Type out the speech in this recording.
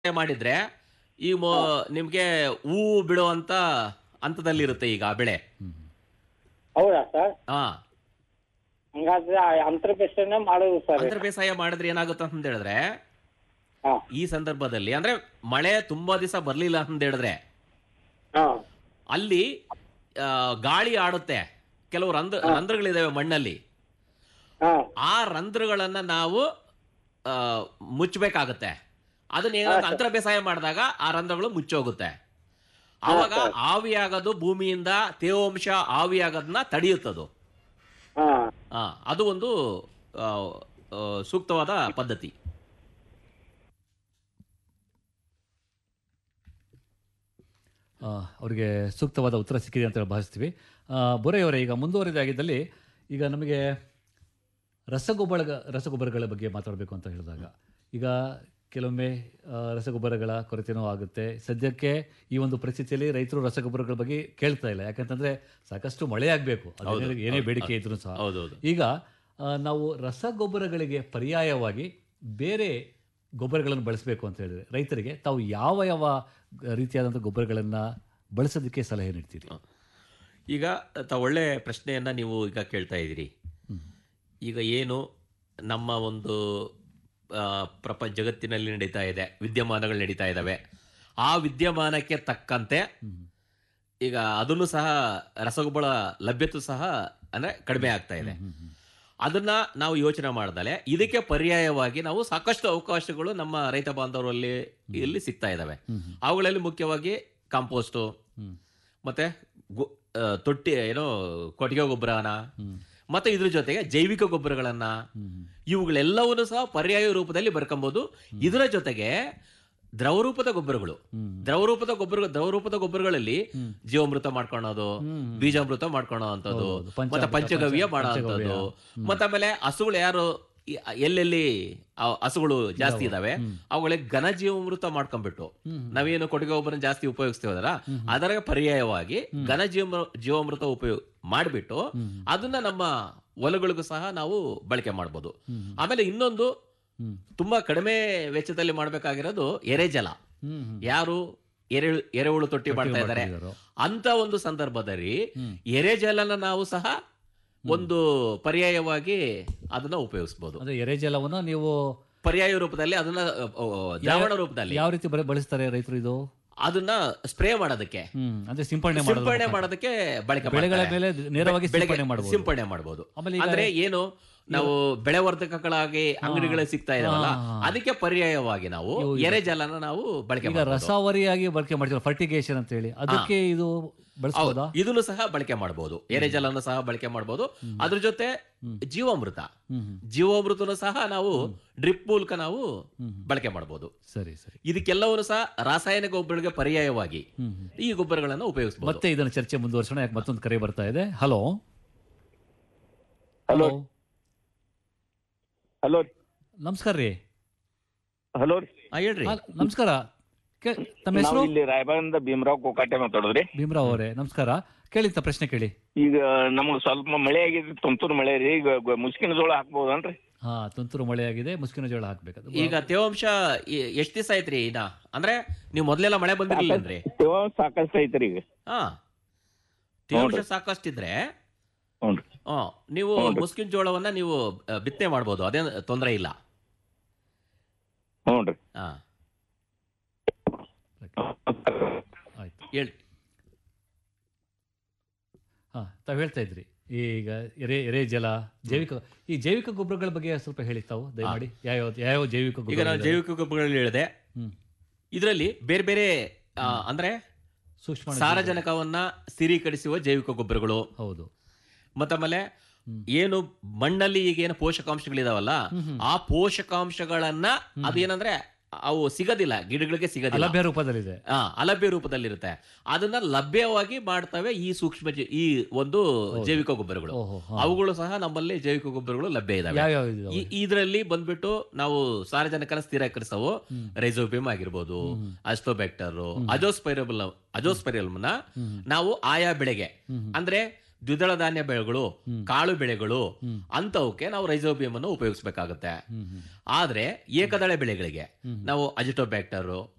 ಮಾಡಿದ್ರೆ ಈ ಮೊ- ನಿಮ್ಗೆ ಹೂವು ಬಿಡುವಂತ ಹಂತದಲ್ಲಿರುತ್ತೆ ಈಗ ಆ ಬೆಳೆ ಹೌದಾ ಸರ್ ಹಾ ಹಂಗಾದ್ರೆ ಆ ಅಂತರ ಬೇಸಾಯನೇ ಮಾಡೋದು ಸರ್ ಅಂತರ ಬೇಸಾಯ ಮಾಡಿದ್ರೆ ಏನಾಗುತ್ತೆ ಅಂತ ಹೇಳಿದ್ರೆ ಹಾ ಈ ಸಂದರ್ಭದಲ್ಲಿ ಅಂದ್ರೆ ಮಳೆ ತುಂಬಾ ದಿವಸ ಬರ್ಲಿಲ್ಲ ಅಂತ ಹೇಳಿದ್ರೆ ಹಾ ಅಲ್ಲಿ ಆ, ಗಾಳಿ ಆಡುತ್ತೆ ಕೆಲವು ರಂಧ್ರ ರಂಧ್ರಗಳಿದಾವೆ ಮಣ್ಣಲ್ಲಿ ಹಾ ಆ ರಂಧ್ರಗಳನ್ನ ನಾವು ಆ, ಮುಚ್ಚಬೇಕಾಗತ್ತೆ ಅದನ್ನ ಏನಾದ್ರು ಅಂತರ ಬೇಸಾಯ ಮಾಡಿದಾಗ ಆ ರಂಧ್ರಗಳು ಮುಚ್ಚೋಗುತ್ತೆ ಆವಾಗ ಆವಿಯಾಗೋದು ಭೂಮಿಯಿಂದ ತೇವಾಂಶ ಆವಿಯಾಗೋದನ್ನ ತಡೆಯುತ್ತದು ಹಾ ಆ, ಅದು ಒಂದು ಆ, ಆ, ಸೂಕ್ತವಾದ ಪದ್ಧತಿ ಆ, ಅವರಿಗೆ ಸೂಕ್ತವಾದ ಉತ್ತರ ಸಿಕ್ಕಿದೆ ಅಂತ ಹೇಳಿ ಭಾವಿಸ್ತೀವಿ ಆ, ಬೊರೆಯವರೇ ಈಗ ಮುಂದುವರಿದಾಗಿದ್ದಲ್ಲಿ ಈಗ ನಮಗೆ ರಸಗೊಬ್ಬರ ರಸಗೊಬ್ಬರಗಳ ಬಗ್ಗೆ ಮಾತಾಡಬೇಕು ಅಂತ ಹೇಳಿದಾಗ ಈಗ ಕೆಲವೊಮ್ಮೆ ಆ, ರಸಗೊಬ್ಬರಗಳ ಕೊರತೆನೂ ಆಗುತ್ತೆ ಸದ್ಯಕ್ಕೆ ಈ ಒಂದು ಪರಿಸ್ಥಿತಿಯಲ್ಲಿ ರೈತರು ರಸಗೊಬ್ಬರಗಳ ಬಗ್ಗೆ ಕೇಳ್ತಾ ಇಲ್ಲ ಯಾಕಂತಂದ್ರೆ ಸಾಕಷ್ಟು ಮಳೆ ಆಗಬೇಕು ಏನೇ ಬೇಡಿಕೆ ಇದ್ರೂ ಸಹ ಹೌದೌದು ಈಗ ಆ, ನಾವು ರಸಗೊಬ್ಬರಗಳಿಗೆ ಪರ್ಯಾಯವಾಗಿ ಬೇರೆ ಗೊಬ್ಬರಗಳನ್ನು ಬಳಸಬೇಕು ಅಂತ ಹೇಳಿದ್ರೆ ರೈತರಿಗೆ ತಾವು ಯಾವ ಯಾವ ರೀತಿಯಾದಂಥ ಗೊಬ್ಬರಗಳನ್ನು ಬಳಸೋದಕ್ಕೆ ಸಲಹೆ ನೀಡ್ತೀರಿ ಈಗ ತ ಒಳ್ಳೆ ಪ್ರಶ್ನೆಯನ್ನ ನೀವು ಈಗ ಕೇಳ್ತಾ ಇದ್ದೀರಿ ಈಗ ಏನು ನಮ್ಮ ಒಂದು ಆ, ಪ್ರಪಂಚ ಜಗತ್ತಿನಲ್ಲಿ ನಡೀತಾ ಇದೆ ವಿದ್ಯಮಾನಗಳು ನಡೀತಾ ಇದ್ದಾವೆ ಆ ವಿದ್ಯಮಾನಕ್ಕೆ ತಕ್ಕಂತೆ ಈಗ ಅದನ್ನು ಸಹ ರಸಗೊಬ್ಬರ ಲಭ್ಯತೆ ಸಹ ಅಂದ್ರೆ ಕಡಿಮೆ ಆಗ್ತಾ ಇದೆ ಅದನ್ನ ನಾವು ಯೋಚನೆ ಮಾಡ್ದಲೆ ಇದಕ್ಕೆ ಪರ್ಯಾಯವಾಗಿ ನಾವು ಸಾಕಷ್ಟು ಅವಕಾಶಗಳು ನಮ್ಮ ರೈತ ಬಾಂಧವರಲ್ಲಿ ಇಲ್ಲಿ ಸಿಗ್ತಾ ಇದ್ದಾವೆ ಅವುಗಳಲ್ಲಿ ಮುಖ್ಯವಾಗಿ ಕಾಂಪೋಸ್ಟು ಮತ್ತೆ ಗೊ- ಆ, ತೊಟ್ಟಿ ಏನೋ ಕೊಟ್ಟಿಗೆ ಗೊಬ್ಬರನ ಮತ್ತೆ ಇದ್ರ ಜೊತೆಗೆ ಜೈವಿಕ ಗೊಬ್ಬರಗಳನ್ನ ಇವುಗಳೆಲ್ಲವನ್ನು ಸಹ ಪರ್ಯಾಯ ರೂಪದಲ್ಲಿ ಬರ್ಕೊಂಬೋದು ಇದರ ಜೊತೆಗೆ ದ್ರವರೂಪದ ಗೊಬ್ಬರಗಳು ದ್ರವರೂಪದ ಗೊಬ್ಬರ ದ್ರವರೂಪದ ಗೊಬ್ಬರಗಳಲ್ಲಿ ಜೀವಾಮೃತ ಮಾಡ್ಕೊಳೋದು ಬೀಜಾಮೃತ ಮಾಡ್ಕೊಳೋ ಅಂತದ್ದು ಹೌದು, ಪಂಚಾಮೃತ, ಮತ್ತೆ ಪಂಚಗವ್ಯ ಪಂಚ- ಮಾಡೋ ಪಂಚಗವ್ಯ. ಅಂತದ್ದು ಮತ್ತೆ ಆಮೇಲೆ ಹಸುಗಳು ಯಾರು ಈ- ಎಲ್ಲೆಲ್ಲಿ ಆ ಹಸುಗಳು ಜಾಸ್ತಿ ಇದಾವೆ ಅವುಗಳಿಗೆ ಘನ ಜೀವಾಮೃತ ಮಾಡ್ಕೊಂಡ್ಬಿಟ್ಟು ನಾವೇನು ಕೊಟ್ಟಿಗೆ ಗೊಬ್ಬರ ಜಾಸ್ತಿ ಉಪಯೋಗಿಸ್ತೀವಲ್ಲ ಅದರ ಪರ್ಯಾಯವಾಗಿ ಘನ ಜೀವ ಜೀವಾಮೃತ ಉಪಯೋಗ ಮಾಡಿಬಿಟ್ಟು ಅದನ್ನ ನಮ್ಮ ಹೊಲಗಳಿಗೂ ಸಹ ನಾವು ಬಳಕೆ ಮಾಡ್ಬೋದು ಆಮೇಲೆ ಇನ್ನೊಂದು ತುಂಬಾ ಕಡಿಮೆ ವೆಚ್ಚದಲ್ಲಿ ಮಾಡ್ಬೇಕಾಗಿರೋದು ಎರೆಜಲ ಯಾರು ಎರೆ ಎರೆಹುಳು ತೊಟ್ಟಿ ಮಾಡ್ತಾ ಇದ್ದಾರೆ ಮಾಡ್ತಿದಾರೋ. ಅಂತ ಒಂದು ಸಂದರ್ಭದಲ್ಲಿ ಎರೆಜಲನ ನಾವು ಸಹ ಒಂದು ಪರ್ಯಾಯವಾಗಿ ಅದನ್ನ ಉಪಯೋಗಿಸಬಹುದು ಅಂದ್ರೆ ಎರೆಜಲವನ್ನು ನೀವು ಪರ್ಯಾಯ ರೂಪದಲ್ಲಿ ಅದನ್ನ ಅ, ಅ, ದ್ರಾವಣ ರೂಪದಲ್ಲಿ ಯಾವ ರೀತಿ ಬಳ- ಬಳಸ್ತಾರೆ ರೈತರು ಇದು ಅದನ್ನ ಸ್ಪ್ರೇ ಮಾಡೋದಕ್ಕೆ ಹ್ಮ್ ಅಂದ್ರೆ ಸಿಂಪಡಣೆ ಮಾಡೋದು ಸಿಂಪಡಣೆ ಮಾಡೋದಕ್ಕೆ ಬಳಕೆ ಬೆಳೆಗಳ ಮಾಡ್ತಾರೆ. ಮೇಲೆ ನೇರವಾಗಿ ಬೆಳೆಗೆ ಸಿಂಪಡಣೆ ಮಾಡಬಹುದು ಸಿಂಪಡಣೆ ಮಾಡಬಹುದು ಆಮೇಲೆ ಈಗ- ಅಂದ್ರೆ ಏನು ನಾವು ಬೆಳೆವರ್ಧಕಗಳಾಗಿ ಅಂಗಡಿಗಳಲ್ಲಿ ಸಿಗ್ತಾ ಇದಾವಲ್ಲ ಹಾ. ಅದಕ್ಕೆ ಪರ್ಯಾಯವಾಗಿ ನಾವು ಎರೆಜಲನ ನಾವು ಬಳಕೆ ಈಗ ಮಾಡಬಹುದು ರಸಾವರಿಯಾಗಿ ಬಳಕೆ ಮಾಡ್ತೀವಿ ಫರ್ಟಿಗೇಷನ್ ಅಂತ ಹೇಳಿ ಅದಕ್ಕೆ ಇದು ಬಳಸಬಹುದಾ ಇದನ್ನು ಸಹ ಬಳಕೆ ಮಾಡಬಹುದು ಎರೆಜಲನ್ನು ಸಹ ಬಳಕೆ ಮಾಡಬಹುದು ಅದ್ರ ಜೊತೆ ಜೀವಾಮೃತ ಜೀವಾಮೃತನು ಸಹ ನಾವು ಡ್ರಿಪ್ ಮೂಲಕ ನಾವು ಬಳಕೆ ಮಾಡಬಹುದು ಸರಿ ಸರಿ ಇದಕ್ಕೆಲ್ಲವನ್ನು ಸಹ ರಾಸಾಯನಿಕ ಗೊಬ್ಬರಗಳಿಗೆ ಪರ್ಯಾಯವಾಗಿ ಈ ಗೊಬ್ಬರಗಳನ್ನು ಉಪಯೋಗಿಸಬಹುದು ಮತ್ತೆ ಇದನ್ನ ಚರ್ಚೆ ಮುಂದುವರ್ಸೋಣ ಯಾಕೆ ಮತ್ತೊಂದು ಕರೆ ಬರ್ತಾ ಇದೆ ಹಲೋ ಹಲೋ ಹಲೋ ನಮಸ್ಕಾರ ರೀ ಹಲೋ ಹೇಳ್ರಿ ಆ, ನಮಸ್ಕಾರ ಕೇ- ತಮ್ಮ ನಾವು ಹೆಸರು ಇಲ್ಲಿ ರಾಯಬಾಗದಿಂದ ಭೀಮರಾವ್ ಕೋಕಾಟೆ ಮಾತಾಡೋದ್ರಿ ಭೀಮರಾವ್ ಅವರೇ ನಮಸ್ಕಾರ ಕೇಳಿ ತ ಪ್ರಶ್ನೆ ಕೇಳಿ ಈಗ ನಮ್ಗೆ ಸ್ವಲ್ಪ ಮಳೆ ಆಗಿದೆ ತುಂತುರು ಮಳೆ ರೀ ಈಗ ಗ- ಮುಸ್ಕಿನ ಜೋಳ ಹಾಕ್ಬೋದನ್ರಿ ಹಾ ತುಂತುರು ಮಳೆ ಆಗಿದೆ ಮುಸ್ಕಿನ ಜೋಳ ಹಾಕ್ಬೇಕು ಈಗ ತೇವಾಂಶ ಎ- ಎಷ್ಟ್ ದಿವಸ ಆಯ್ತ್ರಿ ಇನ್ನ ಅಂದ್ರೆ ನೀವು ಮೊದ್ಲೆಲ್ಲ ಮಳೆ ಬಂದಿರ್ಲಿಲ್ಲನ್ರಿ ತೇವಾಂಶ ಸಾಕಷ್ಟು ಐತ್ರಿ ಈಗ ಹಾ ತೇವಾಂಶ ಸಾಕಷ್ಟಿದ್ರೆ ಹ್ಞೂ ಆ, ನೀವು ಮುಸ್ಕಿನ ಜೋಳವನ್ನ ನೀವು ಆ, ಬಿತ್ತನೆ ಮಾಡ್ಬೋದು ಅದೇನ್ ತೊಂದರೆ ಇಲ್ಲ ಹ್ಞೂ ರೀ ಹಾ ಆಯ್ತು ಹೇಳಿ ಹಾ ತಾವು ಹೇಳ್ತಾ ಇದ್ರಿ ಈಗ ಎರೆ ಎರೆ ಜಲ ಜೈವಿಕ ಈ ಜೈವಿಕ ಗೊಬ್ಬರಗಳ ಬಗ್ಗೆ ಸ್ವಲ್ಪ ಹೇಳಿ ತಾವು ದಯಮಾಡಿ ಯಾವ ಯಾವ ಜೈವಿಕ ಈಗ ಗೊಬ್ಬರ ನಾನು ಜೈವಿಕ ಗೊಬ್ಬರಗಳಲ್ಲಿ ಹೇಳಿದೆ ಹ್ಮ್. ಇದರಲ್ಲಿ ಬೇರೆ ಬೇರೆ ಆ, ಅಂದ್ರೆ ಸೂಕ್ಷ್ಮ ಸಾರಜನಕವನ್ನ ಸ್ಥಿರೀಕರಿಸುವ ಜೈವಿಕ ಗೊಬ್ಬರಗಳು ಹೌದು ಮತ್ತಾಮೇಲೆ ಏನು ಮಣ್ಣಲ್ಲಿ ಈಗ ಏನು ಪೋಷಕಾಂಶಗಳಿದಾವಲ್ಲ ಆ ಪೋಷಕಾಂಶಗಳನ್ನ ಅದೇನಂದ್ರೆ ಅವು ಸಿಗೋದಿಲ್ಲ ಗಿಡಗಳಿಗೆ ಸಿಗೋದಿಲ್ಲ ಲಭ್ಯ ರೂಪದಲ್ಲಿದೆ ಆ, ಅಲಭ್ಯ ರೂಪದಲ್ಲಿರುತ್ತೆ ಅದನ್ನ ಲಭ್ಯವಾಗಿ ಮಾಡ್ತವೆ ಈ ಸೂಕ್ಷ್ಮ ಜೀ- ಈ ಒಂದು ಜೈವಿಕ ಗೊಬ್ಬರಗಳು ಓಹೋ, ಹಾ. ಅವುಗಳು ಸಹ ನಮ್ಮಲ್ಲಿ ಜೈವಿಕ ಗೊಬ್ಬರಗಳು ಲಭ್ಯ ಇದಾವೆ ಯಾವ್ಯಾವ ಇದಾವೆ? ಈ- ಇದರಲ್ಲಿ ಬಂದ್ಬಿಟ್ಟು ನಾವು ಸಾರಜನಕನ ಸ್ಥಿರೀಕರಿಸವು ರೈಸೋಬಿಯಂ ಆಗಿರ್ಬೋದು ಅಸ್ಟೋಬ್ಯಾಕ್ಟರ್ ಅಜೋಸ್ಪೈರಬಲ್ ಅಜೋಸ್ಪೈರಲ್ನ ನಾವು ಆಯಾ ಬೆಳೆಗೆ ಅಂದ್ರೆ ದ್ವಿದಳ ಧಾನ್ಯ ಬೆಳೆಗಳು ಕಾಳು ಬೆಳೆಗಳು ಅಂತವಕ್ಕೆ ನಾವು ರೈಸೋಬಿಯಂ ಅನ್ನು ಉಪಯೋಗಿಸಬೇಕಾಗುತ್ತೆ ಆದ್ರೆ ಏಕದಳ ಬೆಳೆಗಳಿಗೆ ನಾವು ಅಜಿಟೋಬ್ಯಾಕ್ಟರ್